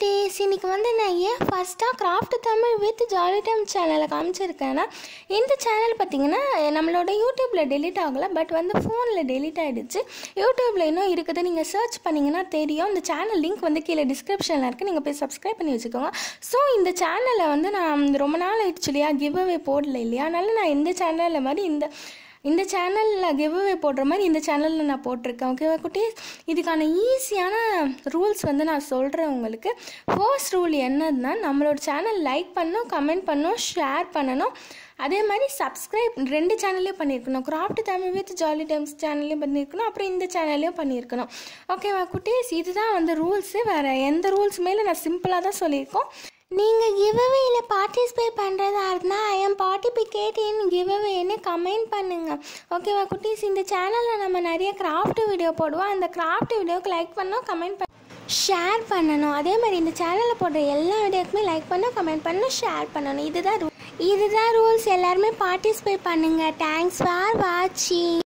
குட்டீஸ் இன்னைக்கு வந்து நான் ஏன் ஃபஸ்ட்டாக craft Tamil with jolly time சேனலை காமிச்சிருக்கேன்னா இந்த சேனல் பார்த்தீங்கன்னா நம்மளோட யூடியூப்பில் டெலிட் ஆகலை பட் வந்து ஃபோனில் டெலிட் ஆகிடுச்சு யூடியூப்பில் இன்னும் இருக்குது நீங்கள் சர்ச் பண்ணிங்கன்னா தெரியும் இந்த சேனல் லிங்க் வந்து கீழே டிஸ்கிரிப்ஷனில் இருக்குது நீங்கள் போய் சப்ஸ்கிரைப் பண்ணி வச்சுக்கோங்க ஸோ இந்த சேனலை வந்து நான் ரொம்ப நாள் ஆயிடுச்சு இல்லையா கிவ் அவே போடல இல்லையா அதனால நான் இந்த சேனலில் மாதிரி இந்த இந்த சேனலில் கிவ்அவே போடுற மாதிரி இந்த சேனலில் நான் போட்டிருக்கேன் ஓகேவா குட்டி இதுக்கான ஈஸியான ரூல்ஸ் வந்து நான் சொல்கிறேன் உங்களுக்கு ஃபர்ஸ்ட் ரூல் என்னதுன்னா நம்மளோட சேனல் லைக் பண்ணணும் கமெண்ட் பண்ணணும் ஷேர் பண்ணணும் அதே மாதிரி சப்ஸ்கிரைப் ரெண்டு சேனல்லையும் பண்ணியிருக்கணும் craft Tamil with jolly times சேனல்லையும் பண்ணியிருக்கணும் அப்புறம் இந்த சேனல்லையும் பண்ணியிருக்கணும் ஓகேவா குட்டீஸ் இதுதான் வந்து ரூல்ஸு வேறு எந்த ரூல்ஸ் மேலே நான் சிம்பிளாக தான் சொல்லியிருக்கோம் நீங்கள் கிவ்அவேயில் பார்ட்டிசிபேட் பண்ணுறதா இருந்தால் ஐ எம் பார்ட்டிபிகேட் இன் கிவ்அவேன்னு கமெண்ட் பண்ணுங்கள் ஓகேவா குட்டீஸ் இந்த சேனலில் நம்ம நிறைய கிராஃப்ட் வீடியோ போடுவோம் அந்த கிராஃப்ட் வீடியோக்கு லைக் பண்ணோம் கமெண்ட் பண்ண ஷேர் பண்ணணும் அதே மாதிரி இந்த சேனலில் போடுற எல்லா வீடியோக்குமே லைக் பண்ணணும் கமெண்ட் பண்ணணும் ஷேர் பண்ணணும் இதுதான் ரூ இதுதான் ரூல்ஸ் எல்லாருமே பார்ட்டிசிபேட் பண்ணுங்கள் தேங்க்ஸ் ஃபார் வாட்சிங்